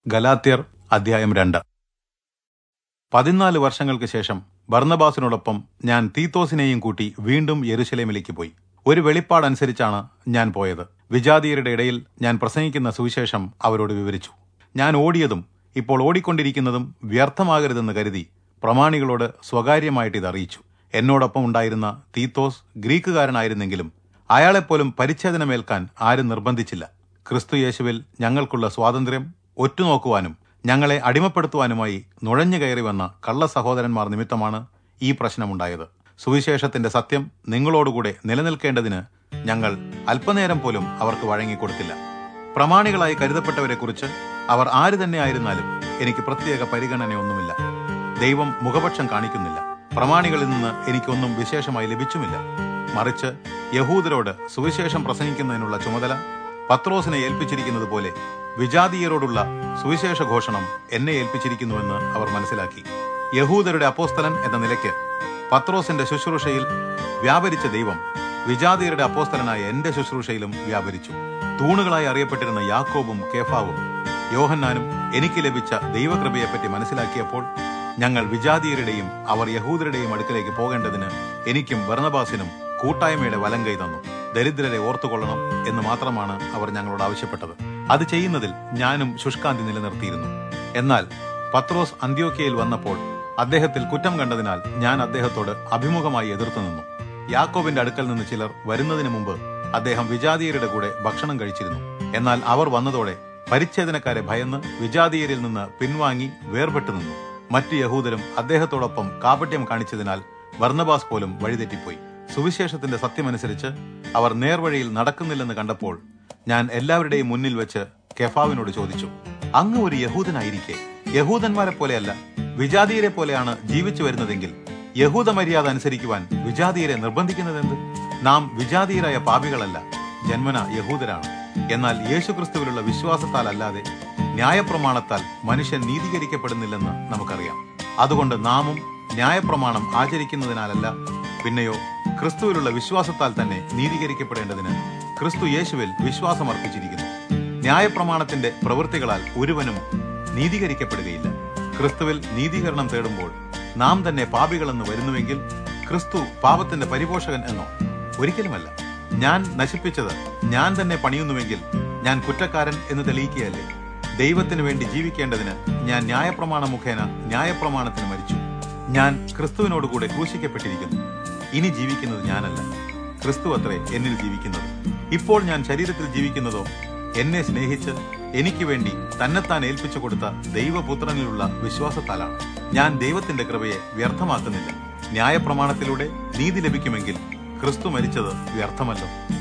ഗലാത്യർ അധ്യായം രണ്ട് പതിനാല് വർഷങ്ങൾക്ക് ശേഷം ബർന്നബാസിനോടൊപ്പം ഞാൻ തീത്തോസിനെയും കൂട്ടി വീണ്ടും യെരുശലേമിലേക്ക് പോയി ഒരു വെളിപ്പാടനുസരിച്ചാണ് ഞാൻ പോയത് വിജാതീയരുടെ ഇടയിൽ ഞാൻ പ്രസംഗിക്കുന്ന സുവിശേഷം അവരോട് വിവരിച്ചു ഞാൻ ഓടിയതും ഇപ്പോൾ ഓടിക്കൊണ്ടിരിക്കുന്നതും വ്യർത്ഥമാകരുതെന്ന് കരുതി പ്രമാണികളോട് സ്വകാര്യമായിട്ട് ഇത് അറിയിച്ചു എന്നോടൊപ്പം ഉണ്ടായിരുന്ന തീത്തോസ് ഗ്രീക്കുകാരനായിരുന്നെങ്കിലും അയാളെപ്പോലും പരിച്ഛേദനമേൽക്കാൻ ആരും നിർബന്ധിച്ചില്ല ക്രിസ്തു യേശുവിൽ ഞങ്ങൾക്കുള്ള സ്വാതന്ത്ര്യം ഒറ്റുനോക്കുവാനും ഞങ്ങളെ അടിമപ്പെടുത്തുവാനുമായി നുഴഞ്ഞു കയറി വന്ന കള്ള സഹോദരന്മാർ നിമിത്തമാണ് ഈ പ്രശ്നമുണ്ടായത് സുവിശേഷത്തിന്റെ സത്യം നിങ്ങളോടുകൂടെ നിലനിൽക്കേണ്ടതിന് ഞങ്ങൾ അല്പനേരം പോലും അവർക്ക് വഴങ്ങിക്കൊടുത്തില്ല പ്രമാണികളായി കരുതപ്പെട്ടവരെക്കുറിച്ച് അവർ ആര് തന്നെ ആയിരുന്നാലും എനിക്ക് പ്രത്യേക പരിഗണനയൊന്നുമില്ല ദൈവം മുഖപക്ഷം കാണിക്കുന്നില്ല പ്രമാണികളിൽ നിന്ന് എനിക്കൊന്നും വിശേഷമായി ലഭിച്ചുമില്ല മറിച്ച് യഹൂദരോട് സുവിശേഷം പ്രസംഗിക്കുന്നതിനുള്ള ചുമതല പത്രോസിനെ ഏൽപ്പിച്ചിരിക്കുന്നത് പോലെ വിജാതീയരോടുള്ള സുവിശേഷ ഘോഷണം എന്നെ ഏൽപ്പിച്ചിരിക്കുന്നുവെന്ന് അവർ മനസ്സിലാക്കി യഹൂദരുടെ അപ്പോസ്തലൻ എന്ന നിലയ്ക്ക് പത്രോസിന്റെ ശുശ്രൂഷയിൽ വ്യാപരിച്ച ദൈവം വിജാതീയരുടെ അപ്പോസ്തലനായ എന്റെ ശുശ്രൂഷയിലും വ്യാപരിച്ചു തൂണുകളായി അറിയപ്പെട്ടിരുന്ന യാക്കോബും കേഫാവും യോഹന്നാനും എനിക്ക് ലഭിച്ച ദൈവകൃപയെപ്പറ്റി മനസ്സിലാക്കിയപ്പോൾ ഞങ്ങൾ വിജാതീയരുടെയും അവർ യഹൂദരുടെയും അടുക്കലേക്ക് പോകേണ്ടതിന് എനിക്കും ബർണബാസിനും കൂട്ടായ്മയുടെ വലം കൈ തന്നു ദരിദ്രരെ ഓർത്തുകൊള്ളണം എന്ന് മാത്രമാണ് അവർ ഞങ്ങളോട് ആവശ്യപ്പെട്ടത് അത് ചെയ്യുന്നതിൽ ഞാനും ശുഷ്കാന്തി നിലനിർത്തിയിരുന്നു എന്നാൽ പത്രോസ് അന്ത്യോക്കയിൽ വന്നപ്പോൾ അദ്ദേഹത്തിൽ കുറ്റം കണ്ടതിനാൽ ഞാൻ അദ്ദേഹത്തോട് അഭിമുഖമായി എതിർത്തു നിന്നു യാക്കോബിന്റെ അടുക്കൽ നിന്ന് ചിലർ വരുന്നതിന് മുമ്പ് അദ്ദേഹം വിജാതീയരുടെ കൂടെ ഭക്ഷണം കഴിച്ചിരുന്നു എന്നാൽ അവർ വന്നതോടെ പരിച്ഛേദനക്കാരെ ഭയന്ന് വിജാതീയരിൽ നിന്ന് പിൻവാങ്ങി വേർപെട്ടു നിന്നു മറ്റു യഹൂദരും അദ്ദേഹത്തോടൊപ്പം കാപട്യം കാണിച്ചതിനാൽ വർണ്ണബാസ് പോലും വഴിതെറ്റിപ്പോയി സുവിശേഷത്തിന്റെ സത്യമനുസരിച്ച് അവർ നേർവഴിയിൽ നടക്കുന്നില്ലെന്ന് കണ്ടപ്പോൾ ഞാൻ എല്ലാവരുടെയും മുന്നിൽ വെച്ച് കെഫാവിനോട് ചോദിച്ചു അങ്ങ് ഒരു യഹൂദനായിരിക്കെ യഹൂദന്മാരെ പോലെയല്ല വിജാതീയരെ പോലെയാണ് ജീവിച്ചു വരുന്നതെങ്കിൽ യഹൂദ മര്യാദ അനുസരിക്കുവാൻ വിജാതീയരെ നിർബന്ധിക്കുന്നതെന്ത് നാം വിജാതീയരായ പാപികളല്ല ജന്മന യഹൂദരാണ് എന്നാൽ യേശുക്രിസ്തുവിലുള്ള വിശ്വാസത്താൽ അല്ലാതെ ന്യായപ്രമാണത്താൽ മനുഷ്യൻ നീതീകരിക്കപ്പെടുന്നില്ലെന്ന് നമുക്കറിയാം അതുകൊണ്ട് നാമും ന്യായപ്രമാണം ആചരിക്കുന്നതിനാലല്ല പിന്നെയോ ക്രിസ്തുവിലുള്ള വിശ്വാസത്താൽ തന്നെ നീതീകരിക്കപ്പെടേണ്ടതിന് ക്രിസ്തു യേശുവിൽ വിശ്വാസമർപ്പിച്ചിരിക്കുന്നു ന്യായപ്രമാണത്തിന്റെ പ്രവൃത്തികളാൽ ഒരുവനും നീതീകരിക്കപ്പെടുകയില്ല ക്രിസ്തുവിൽ നീതീകരണം തേടുമ്പോൾ നാം തന്നെ പാപികളെന്ന് വരുന്നുവെങ്കിൽ ക്രിസ്തു പാപത്തിന്റെ പരിപോഷകൻ എന്നോ ഒരിക്കലുമല്ല ഞാൻ നശിപ്പിച്ചത് ഞാൻ തന്നെ പണിയുന്നുവെങ്കിൽ ഞാൻ കുറ്റക്കാരൻ എന്ന് തെളിയിക്കുകയല്ലേ ദൈവത്തിന് വേണ്ടി ജീവിക്കേണ്ടതിന് ഞാൻ ന്യായപ്രമാണ മുഖേന ന്യായപ്രമാണത്തിന് മരിച്ചു ഞാൻ ക്രിസ്തുവിനോടുകൂടെ ക്രൂശിക്കപ്പെട്ടിരിക്കുന്നു ഇനി ജീവിക്കുന്നത് ഞാനല്ല ക്രിസ്തു അത്രേ എന്നിൽ ജീവിക്കുന്നത് ഇപ്പോൾ ഞാൻ ശരീരത്തിൽ ജീവിക്കുന്നതോ എന്നെ സ്നേഹിച്ച് എനിക്ക് വേണ്ടി തന്നെത്താൻ ഏൽപ്പിച്ചു കൊടുത്ത ദൈവപുത്രനിലുള്ള വിശ്വാസത്താലാണ് ഞാൻ ദൈവത്തിന്റെ കൃപയെ വ്യർത്ഥമാക്കുന്നില്ല ന്യായപ്രമാണത്തിലൂടെ നീതി ലഭിക്കുമെങ്കിൽ ക്രിസ്തു മരിച്ചത് വ്യർത്ഥമല്ലോ